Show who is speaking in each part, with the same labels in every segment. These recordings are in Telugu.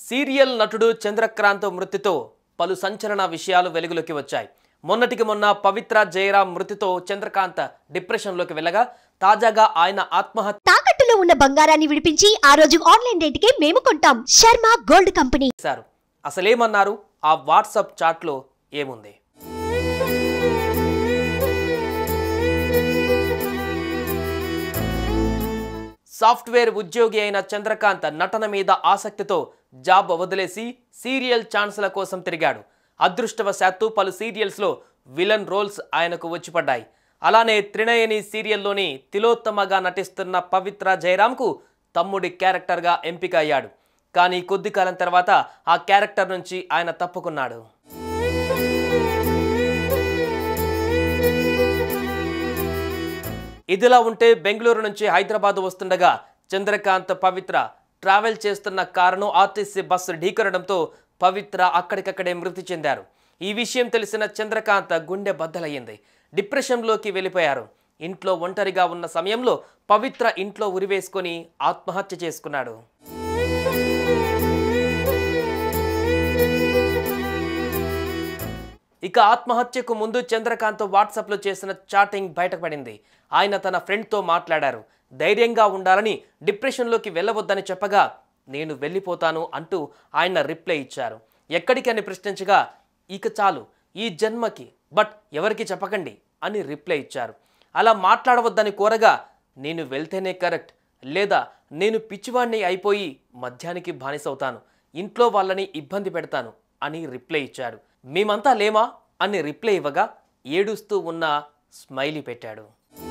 Speaker 1: సీరియల్ నటుడు చంద్రక్రాంత్ మృతితో పలు సంచలన విషయాలు వెలుగులోకి వచ్చాయి మొన్నటికి మొన్న పవిత్ర జయరాం మృతితో చంద్రకాంత్ డిప్రెషన్లోకి వెళ్ళగా తాజాగా ఆయన ఆత్మహత్య
Speaker 2: తాకట్టులో ఉన్న బంగారాన్ని విడిపించి ఆ రోజు ఆన్లైన్ రేటుకే మేము కొంటాం శర్మ గోల్డ్ కంపెనీ
Speaker 1: చేశారు అసలేమన్నారు ఆ వాట్సాప్ చాట్లో ఏముంది సాఫ్ట్వేర్ ఉద్యోగి అయిన చంద్రకాంత్ నటన మీద ఆసక్తితో జాబ్ వదిలేసి సీరియల్ ఛాన్స్ల కోసం తిరిగాడు అదృష్టవశాత్తు పలు సీరియల్స్లో విలన్ రోల్స్ ఆయనకు వచ్చి పడ్డాయి అలానే త్రినయని సీరియల్లోని తిలోత్తమగా నటిస్తున్న పవిత్ర జయరాంకు తమ్ముడి క్యారెక్టర్గా ఎంపిక అయ్యాడు కానీ కొద్ది కాలం తర్వాత ఆ క్యారెక్టర్ నుంచి ఆయన తప్పుకున్నాడు ఇదిలా ఉంటే బెంగళూరు నుంచి హైదరాబాద్ వస్తుండగా చంద్రకాంత్ పవిత్ర ట్రావెల్ చేస్తున్న కారును ఆర్టీసీ బస్సు ఢీకొనడంతో పవిత్ర అక్కడికక్కడే మృతి చెందారు ఈ విషయం తెలిసిన చంద్రకాంత్ గుండె బద్దలయ్యింది డిప్రెషన్లోకి వెళ్ళిపోయారు ఇంట్లో ఒంటరిగా ఉన్న సమయంలో పవిత్ర ఇంట్లో ఉరివేసుకొని ఆత్మహత్య చేసుకున్నాడు ఇక ఆత్మహత్యకు ముందు చంద్రకాంత్ వాట్సాప్లో చేసిన చాటింగ్ బయటపడింది ఆయన తన ఫ్రెండ్తో మాట్లాడారు ధైర్యంగా ఉండాలని డిప్రెషన్లోకి వెళ్ళవద్దని చెప్పగా నేను వెళ్ళిపోతాను అంటూ ఆయన రిప్లై ఇచ్చారు ఎక్కడికి అని ప్రశ్నించగా ఇక చాలు ఈ జన్మకి బట్ ఎవరికి చెప్పకండి అని రిప్లై ఇచ్చారు అలా మాట్లాడవద్దని కోరగా నేను వెళ్తేనే కరెక్ట్ లేదా నేను పిచ్చివాణ్ణి అయిపోయి మధ్యానికి బానిసవుతాను ఇంట్లో వాళ్ళని ఇబ్బంది పెడతాను అని రిప్లై ఇచ్చాడు మేమంతా లేమా అని రిప్లై ఇవ్వగా ఏడుస్తూ ఉన్న స్మైలీ పెట్టాడు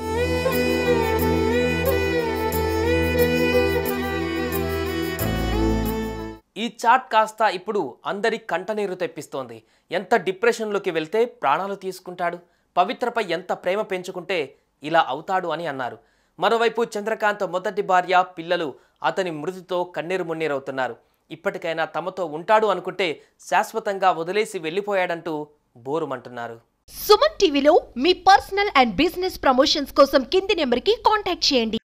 Speaker 1: ఈ చాట్ కాస్త ఇప్పుడు అందరి కంటనీరు తెప్పిస్తోంది ఎంత డిప్రెషన్లోకి వెళ్తే ప్రాణాలు తీసుకుంటాడు పవిత్రపై ఎంత ప్రేమ పెంచుకుంటే ఇలా అవుతాడు అని అన్నారు మరోవైపు చంద్రకాంత్ మొదటి భార్య పిల్లలు అతని మృతితో కన్నీరు మున్నీరవుతున్నారు ఇప్పటికైనా తమతో ఉంటాడు అనుకుంటే శాశ్వతంగా వదిలేసి వెళ్ళిపోయాడంటూ బోరుమంటున్నారు
Speaker 2: సుమన్ టీవీలో మీ పర్సనల్ అండ్ బిజినెస్ ప్రమోషన్స్ కోసం కింది నెంబర్కి కాంటాక్ట్ చేయండి